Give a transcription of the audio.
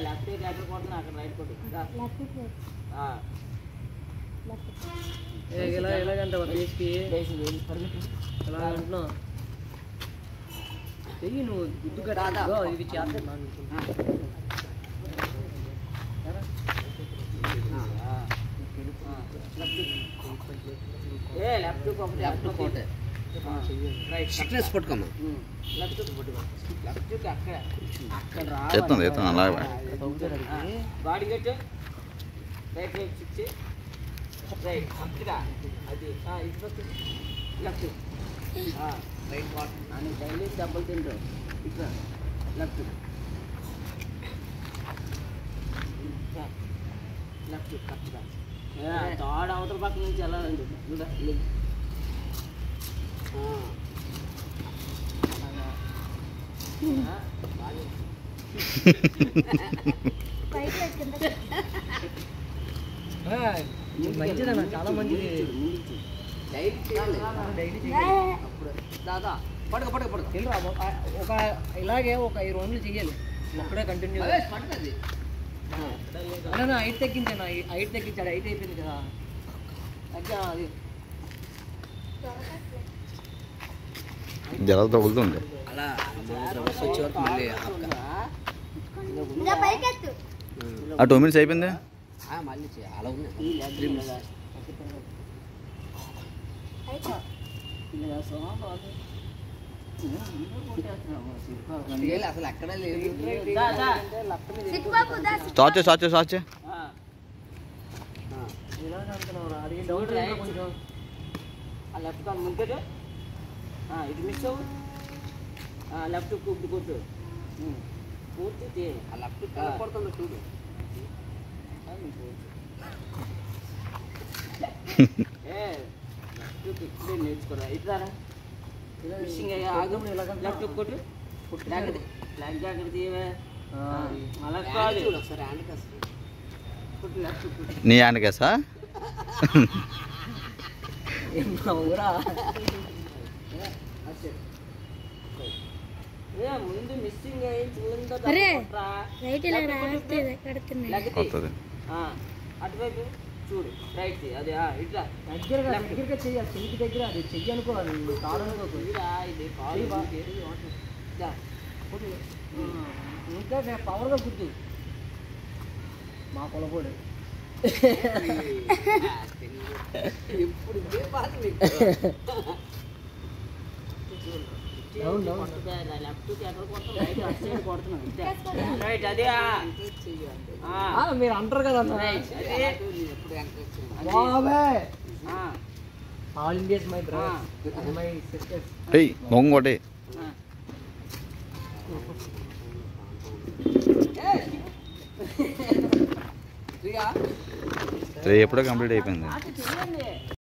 Left ఎక్కడ కొడుతున్నా అక్కడ రైట్ కొట్టు దా. ఆ, ఏ, ఇలా ఎలాగంటే ఫేస్కి లేచి వెళ్ళి పరిగెట్టు. ఎలా అంటున్నావు చెయ్యి నువ్వు గుద్దు కట్టా ఇది చేస్తున్నాను ఆ, ఆ, లెఫ్ట్. ఏ లెఫ్ట్ ఒకటి లెఫ్ట్ ఒకటి ఆ, రైట్ స్టిక్నెస్ పట్టుకోమ్మా ఉమ్, లెఫ్ట్ పట్టుకో లెఫ్ట్ అక్కడ అక్కడ రా ఎత్తుంది ఎత్తుంది అలాగే బాడీ కట్టు రైట్ రైట్ సిక్స్ రైట్ అక్కడ అది ఆ, ఇటు పక్క లెఫ్ట్ రైట్ వాట్ అని డైలీ డబ్బులు తింటారు ఇక్కడ లెఫ్ట్ లెఫ్ట్ కరెక్ట్గా తాడు అవతల పక్క నుంచి వెళ్ళాలండి చూడ లేదు. ఆ. అలా. ఆ, బాగా. మంచిదన్న చాలా మంచిది డైలీ చేయాలి డైలీ అప్పుడు దాదా పడుకో పడుకో పడుకో వెళ్ళరా ఒక ఇలాగే ఒక ఐదు రోజులు చెయ్యాలి అప్పుడే కంటిన్యూ అదే పడుతుంది అన్న హైట్ తగ్గించాను హైట్ తగ్గించాడు హైట్ అయిపోయింది కదా తగ్గా అది జలాలు తగులుతుంది అలా రివర్స్ వచ్చే వరకు మళ్ళీ ఆపుక. ఆ టూ మినిట్స్ అయిపోయింది ఆ, మళ్ళీ చేయి. అలా ఉంది వెళ్ళి అసలు ఎక్కడ లేదు స్టార్ట్ చే స్టార్ట్ చే స్టార్ట్ చే ఇలా అంటున్నావు అడిగి డౌట్ right. కొంచెం ఆ లెఫ్ట్ కాల్ ముంకడు ఇటు మిస్ అవ్వు లెఫ్ట్ కుట్టు కొట్టు ఉమ్. పూర్తి చేయాలి ఆ లెఫ్ట్ ఆ. పడుతుంది చూడు ఏ లెఫ్ట్ ఇప్పుడే నేర్చుకోరా ఇట్లారా ఫిషింగ్ అయ్యా ఆగు లెఫ్ట్ కొట్టు బ్లాక్ బ్లాక్ జాకెట్ తీయవే ఆ, అది. అలా హ్యాండ్ కాదు చూడు ఒకసారి హ్యాండ్ కాస్త కొట్టు లెఫ్ట్ కొట్టు నీ హ్యాండ్కేసా ఏం నవ్వురా అచ్చే ఏ ముందు మిస్సింగ్ అయ్యి చూడంతో అరే. కొట్రా రైట్ ఇలా రాస్తే కడుతున్నాయి లెగ్ వస్తుంది అటువైపు చూడు రైట్ తీ. అది ఆ, ఇట్లా దగ్గరగా దగ్గరగా చెయ్యాలి చెయ్యి దగ్గర అది చెయ్యి అనుకోవాలి తాడు అనుకోకు ఇదిరా ఇది కాలు చెయ్యి బా. ఇది. దా. ఇంకా పవర్గా గుర్తు మా పొలపోడు ఎప్పుడు ఇదే బాధ నీకు అవును, అవును. కొట్టదా, ఇలా left కి ఎక్కడ కొడతాం? right అటు side కొడుతున్నాం. ఇట్టే. రైట్ అదే ఆ. ఆ. మీరు అంటారు కదా అన్న. రైట్ అదే. నేను ఎప్పుడు ఎంకరేజ్ చేయను. బాబే ఆ. All India's my brother my sisters ఏయ్ మొంగ కొట్టి ఆ. ప్రియా త్రీ ఎప్పుడో కంప్లీట్ అయిపోయింది అటు చెయ్యండి